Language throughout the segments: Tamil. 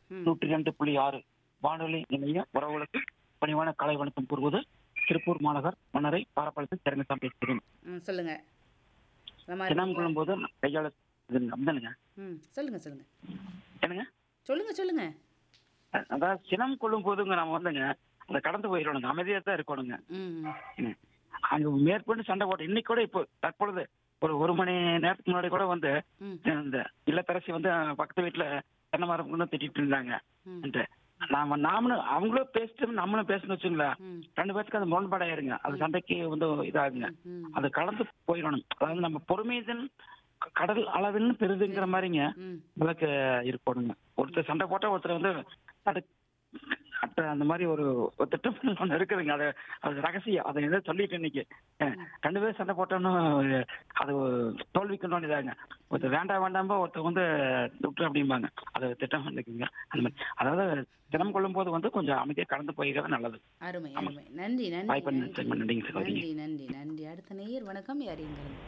ம். நூற்றி ரெண்டு புள்ளி ஆறு வானொலி நிலைய உறவுகளுக்கு பணிவான கலை வணக்கம் கூறுவது திருப்பூர் மாநகர் மன்னரை பாரப்பாளத்தில் திறமைசாமி பேசுகிறேன் ம் சொல்லுங்க நலமா தினம் இருக்கீங்களா? கொள்ளும்போது கையாள இது அப்படிதானுங்க ம் சொல்லுங்க சொல்லுங்க என்னங்க சொல்லுங்க சொல்லுங்க அதாவது சினம் கொள்ளும் போதுங்க நம்ம வந்துங்க அதை கடந்து போயிடணுங்க அமைதியா தான் இருக்கணுங்க ம் ம். அங்க மேற்கொண்டு சண்டை போட்டு இன்னைக்கு கூட இப்போ தற்பொழுது ஒரு ஒரு மணி நேரத்துக்கு முன்னாடி கூட வந்து ம் இந்த இல்லத்தரசி வந்து பக்கத்து வீட்டுல தென்னை மரம் கொண்டு திட்டிட்டு இருந்தாங்க ம் ன்ட்டு. நாம நாமளும் அவங்களும் பேசிட்டு நம்மளும் பேசணும் வச்சுங்களா ம் ரெண்டு பேத்துக்கு அது முரண்பாடாயிருங்க அது சண்டைக்கு வந்து இதாகுங்க ம் அது கலந்து போயிடணும் அதாவது நம்ம பொறுமைதன் க- கடல் அளவின்னு பெரிதுங்கிற மாதிரிங்க ம் விளக்கு இருக்கணுங்க ஒருத்தர் சண்டை போட்டா ஒருத்தர் வந்து தடு அட்ட அந்த மாதிரி ஒரு ஒரு திட்டம் ஒன்று இருக்குதுங்க அது அது ரகசியம் அதை எதோ சொல்லிட்டு இன்னைக்கு அஹ், ரெண்டு பேரும் சண்டை போட்டோன்னு அது தோல்விக்கு இதாங்க ஒருத்தர் வேண்டாம் வேண்டாம ஒருத்தர் வந்து விட்டு அப்படிம்பாங்க அது திட்டம் இருக்குங்க அந்த மாதிரி அதாவது தினம் கொள்ளும் போது வந்து கொஞ்சம் அமைதியாக கடந்து போய்கிறது நல்லது அருமை அருமை நன்றி நன்றி வாய்ப்பு நன்றி நன்றி, நன்றிங்க சகோதரி. நன்றி நன்றி நன்றி அடுத்த நேயர் வணக்கம் யார் எங்க இருந்து?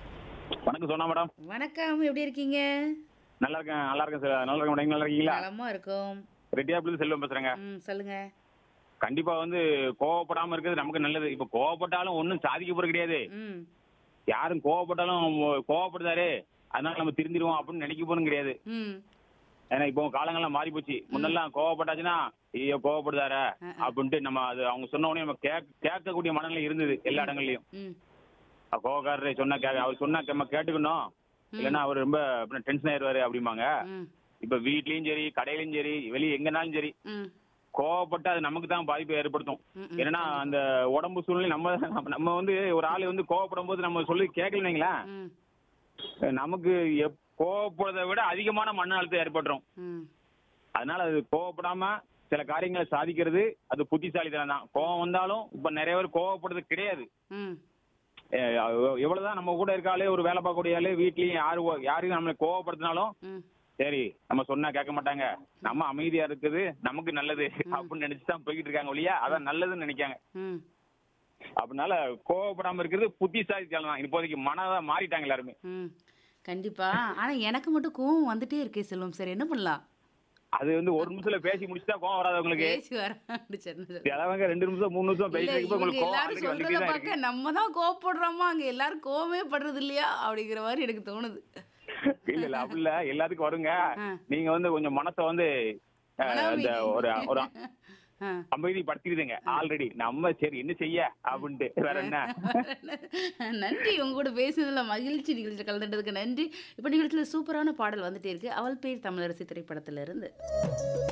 வணக்கம் சொன்னா மேடம் வணக்கம் எப்படி இருக்கீங்க நல்லா இருக்கேன் நல்லா இருக்கேன் சார் நல்லா இருக்கேன் மேடம் நல்லா இருக்கீங்களா நலமா இருக்கும் ரெட்டியாப்புல செல்வம் பேசுறேங்க ம் சொல்லுங்க கண்டிப்பா வந்து கோவப்படாம இருக்கிறது நமக்கு நல்லது இப்ப கோவப்பட்டாலும் ஒன்றும் சாதிக்க போறது கிடையாது ம் யாரும் கோவப்பட்டாலும் கோவப்படுதாரு அதனால நம்ம திருந்திடுவோம் அப்படின்னு நினைக்க போறது கிடையாது ம் ஏன்னா இப்போ காலங்கள்லாம் மாறி போச்சு முன்னெல்லாம் கோவப்பட்டாச்சுன்னா ஐயோ கோவப்படுதாரா அஹ், அஹ். அப்படின்ட்டு நம்ம அது அவங்க சொன்ன உடனே நம்ம கேட்க கேட்கக்கூடிய மனநிலை இருந்தது எல்லா இடங்கள்லயும் ம் அஹ் கோவக்காரரு சொன்னா கேட்க அவர் சொன்னா நம்ம கேட்டுக்கணும் இல்லைன்னா அவர் ரொம்ப டென்ஷன் ஆயிடுவாரு அப்படிம்பாங்க ம் இப்ப வீட்லயும் சரி கடையிலயும் சரி வெளியே எங்கனாலும் சரி ம் கோவப்பட்டு அது நமக்கு தான் பாதிப்பை ஏற்படுத்தும் ம், ம். ஏன்னா அந்த உடம்பு சூழ்நிலை நம்ம நம்ம வந்து ஒரு ஆள் வந்து கோவப்படும் போது நம்ம சொல்லி கேட்கலீங்களா ம் நமக்கு எப்- கோவப்படுறதை விட அதிகமான மன அழுத்தம் ஏற்பட்டுரும் ம் அதனால அது கோவப்படாம சில காரியங்களை சாதிக்கிறது அது புத்திசாலித்தனம் தான் கோவம் வந்தாலும் இப்ப நிறைய பேர் கோவப்படுறது கிடையாது ம் எ- எவ்- எவ்வளவுதான் நம்ம கூட இருக்காளே ஒரு வேலை பார்க்கக்கூடிய ஆளு வீட்லயும் யாரு யாரையும் நம்மளை கோவப்படுத்தினாலும் ம் சரி நம்ம சொன்னா கேட்க மாட்டாங்க நம்ம அமைதியா இருக்குது நமக்கு நல்லது அப்படின்னு நினைச்சு தான் போய்கிட்டு இருக்காங்க ஒழியா அதான் நல்லதுன்னு நினைக்காங்க ம் அதனால கோவப்படாம இருக்கிறது புத்திசாலித்தனம் தான் இப்போதைக்கு மனதா மாறிட்டாங்க எல்லாருமே ம் கண்டிப்பா ஆனா எனக்கு மட்டும் கோவம் வந்துட்டே இருக்கே செல்வம் சார் என்ன பண்ணலாம் அது வந்து ஒரு நிமிஷத்துல பேசி முடிச்சுட்டா கோவம் வராது உங்களுக்கு பேசி வர சொன்னது சிலவங்க ரெண்டு நிமிஷம் மூணு நிமிஷம் இல்ல பேசிட்டு இவங்க உங்களுக்கு கோவம் எல்லாரும் already சொல்றத வந்துட்டே தான் பார்க்க இருக்கு நம்ம தான் கோவப்படுறோமா அங்க எல்லாரும் கோவமே படுறது இல்லையா அப்படிங்கிற மாதிரி எனக்கு தோணுது இல்ல இல்ல அப்படி இல்ல எல்லாத்துக்கும் வருங்க ஆ. நீங்க வந்து கொஞ்சம் மனசை வந்து அஹ், மன அந்த அமைதி. ஒரு ஒரு ஆ. அமைதிப்படுத்திடுதுங்க ஆல்ரெடி நம்ம சரி என்ன செய்ய அப்படின்ட்டு வேற என்ன நன்றி உங்க கூட பேசுனதுல மகிழ்ச்சி நிகழ்ச்சியில் கலந்துட்டதுக்கு நன்றி இப்போ நிகழ்ச்சியில் சூப்பரான பாடல் வந்துட்டே இருக்கு அவள் பேர் தமிழரசி திரைப்படத்துல இருந்து